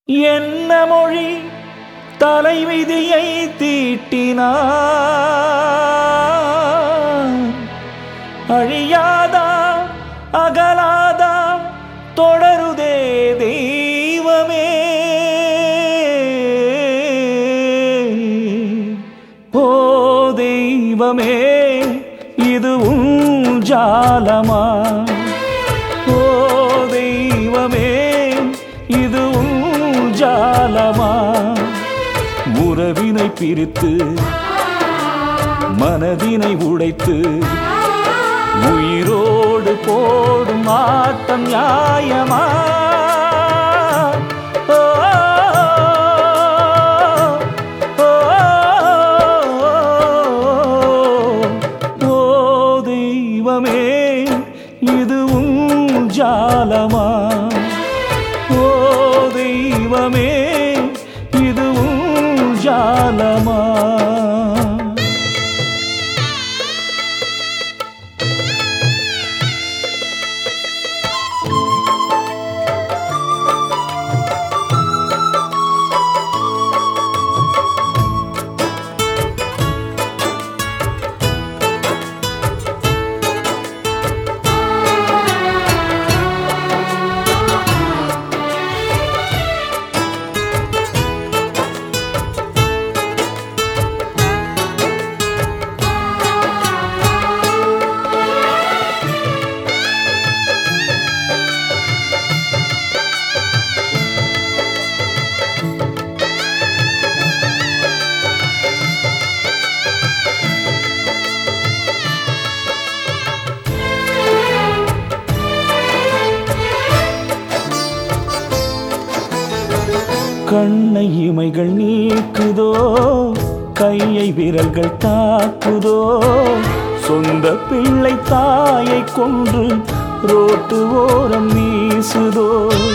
என்ன மொழி தலைவிதியை தீட்டினான் அழியாதா அகலாதா தொடருதே தெய்வமே ஓ தெய்வமே இது உன் ஜாலமா ஓ தெய்வமே இது உன் ஜாலமா உறவினை பிரித்து மனதினை உடைத்து உயிரோடு போடும் ஆட்டம் நியாயமா ஓ, ஓ, ஓ, தெய்வமே இது உன் ஜாலமா ஓ தெய்வமே இது உன் ஜாலமா கண்ணை இமைகள் நீக்குதோ கையை விரல்கள் தாக்குதோ சொந்த பிள்ளை தாயை கொன்று ரோட்டு ஓரம் வீசுதோ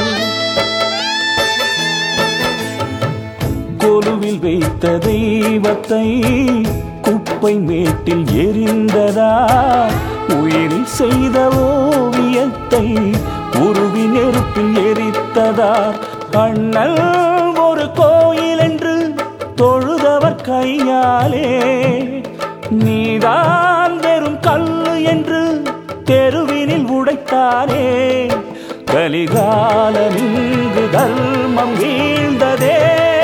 கொலுவில் வைத்த தெய்வத்தை குப்பை மேட்டில் எரிந்ததா உயிரில் செய்த ஓவியத்தை உருவி நெருப்பில் எரித்ததா அண்ணல் ஒரு கோயில் என்று தொழுதவர் கையாலே நீதான் வெறும் கல்லு என்று தெருவினில் உடைத்தாரே கலிகாலம் இங்கு தர்மம் வீழ்ந்ததே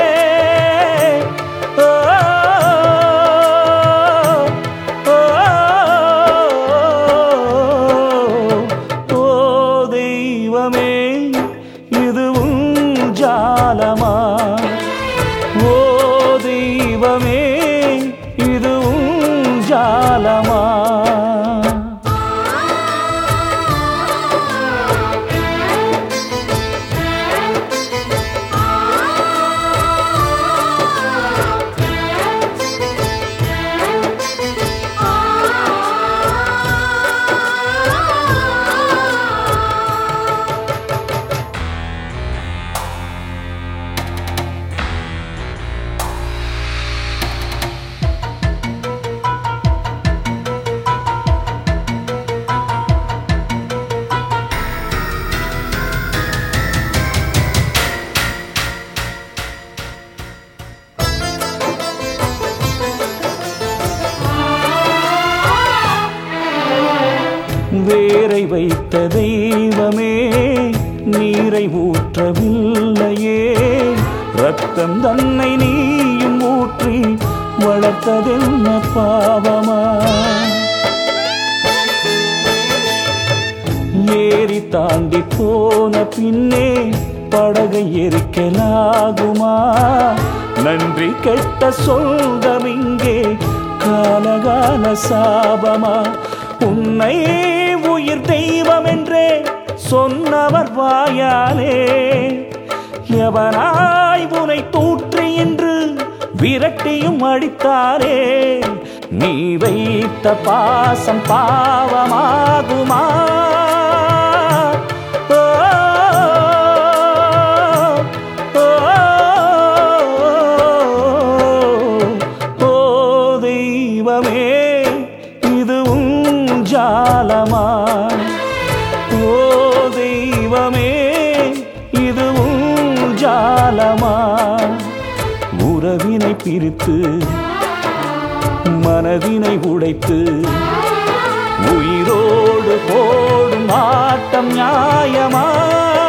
ஓ, ஓ, ஓ, தெய்வமே இது உன் ஜாலமா ஓ தெய்வமே இது உன் ஜாலமா வேரை வைத்த தெய்வமே நீரை ஊற்றவில்லையே ரத்தம் தன்னை நீயும் ஊற்றி வளர்த்ததென்ன பாவமா ஏறி தாண்டி போன பின்னே படகை எரிக்கலாகுமா நன்றி கெட்ட சொந்தம் இங்கே காலகால சாபமா உன்னை உயிர் தெய்வம் என்றே சொன்னவர் வாயாலே எவனாய் உனை தூற்றி என்று விரட்டியும் அடித்தாரே நீ வைத்த பாசம் பாவமாகுமா ஓ, ஓ, ஓ, தெய்வமே இது உன் ஜாலமா ஓ தெய்வமே இது உன் ஜாலமா உறவினை பிரித்து மனதினை உடைத்து உயிரோடு போடும் ஆட்டம் நியாயமா